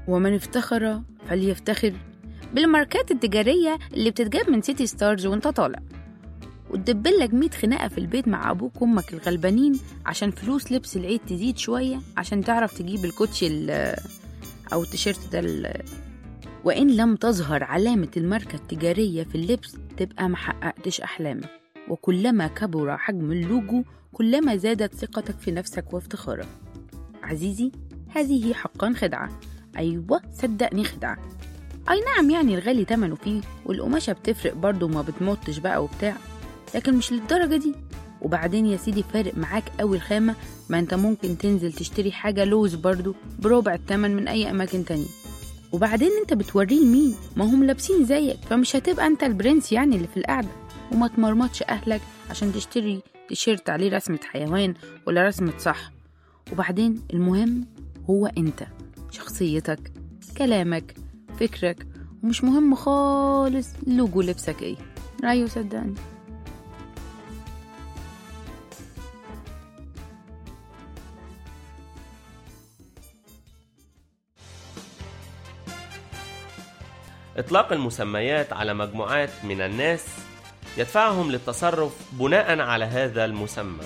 ومن افتخر فليفتخر بالماركات التجارية اللي بتتجاب من سيتي ستارز وانت طالع وتدبلك مية خناقة في البيت مع أبوك وأمك الغلبانين عشان فلوس لبس العيد تزيد شوية عشان تعرف تجيب الكوتشي ال- أو التيشيرت ده ال- وإن لم تظهر علامة الماركة التجارية في اللبس تبقى محققتش أحلامك وكلما كبر حجم اللوجو كلما زادت ثقتك في نفسك وافتخارك عزيزي هذه حقا خدعة أيوة صدقني خدعة أي نعم يعني الغالي تمنه فيه والقماشة بتفرق برضه وما بتمطش بقى وبتاع لكن مش للدرجة دي وبعدين يا سيدي فارق معاك أوي الخامة ما انت ممكن تنزل تشتري حاجة لوز برضه بربع التمن من أي أماكن تانية وبعدين انت بتوريه لمين ما هم لابسين زيك فمش هتبقى انت البرنس يعني اللي في القعدة وما تمرمطش أهلك عشان تشتري تيشيرت عليه رسمة حيوان ولا رسمة صح وبعدين المهم هو انت شخصيتك كلامك فكرك ومش مهم خالص لوجو لبسك ايه ايوه صدقني إطلاق المسميات على مجموعات من الناس يدفعهم للتصرف بناء على هذا المسمى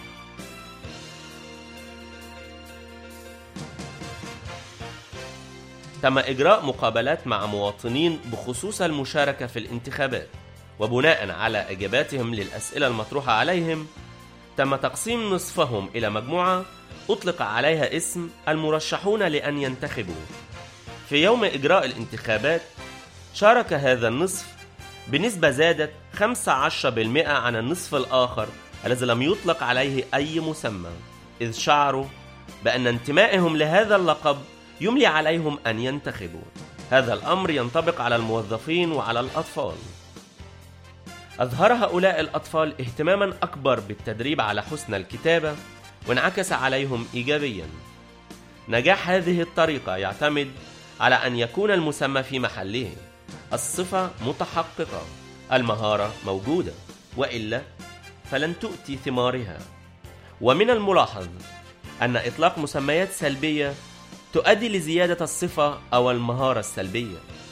تم إجراء مقابلات مع مواطنين بخصوص المشاركة في الانتخابات وبناء على إجاباتهم للأسئلة المطروحة عليهم تم تقسيم نصفهم إلى مجموعة أطلق عليها اسم المرشحون لأن ينتخبوا في يوم إجراء الانتخابات شارك هذا النصف بنسبة زادت 15% عن النصف الآخر الذي لم يطلق عليه أي مسمى إذ شعروا بأن انتمائهم لهذا اللقب يملي عليهم أن ينتخبوا هذا الأمر ينطبق على الموظفين وعلى الأطفال أظهر هؤلاء الأطفال اهتماما أكبر بالتدريب على حسن الكتابة وانعكس عليهم إيجابيا نجاح هذه الطريقة يعتمد على أن يكون المسمى في محله الصفة متحققة المهارة موجودة وإلا فلن تؤتي ثمارها ومن الملاحظ أن إطلاق مسميات سلبية تؤدي لزيادة الصفة أو المهارة السلبية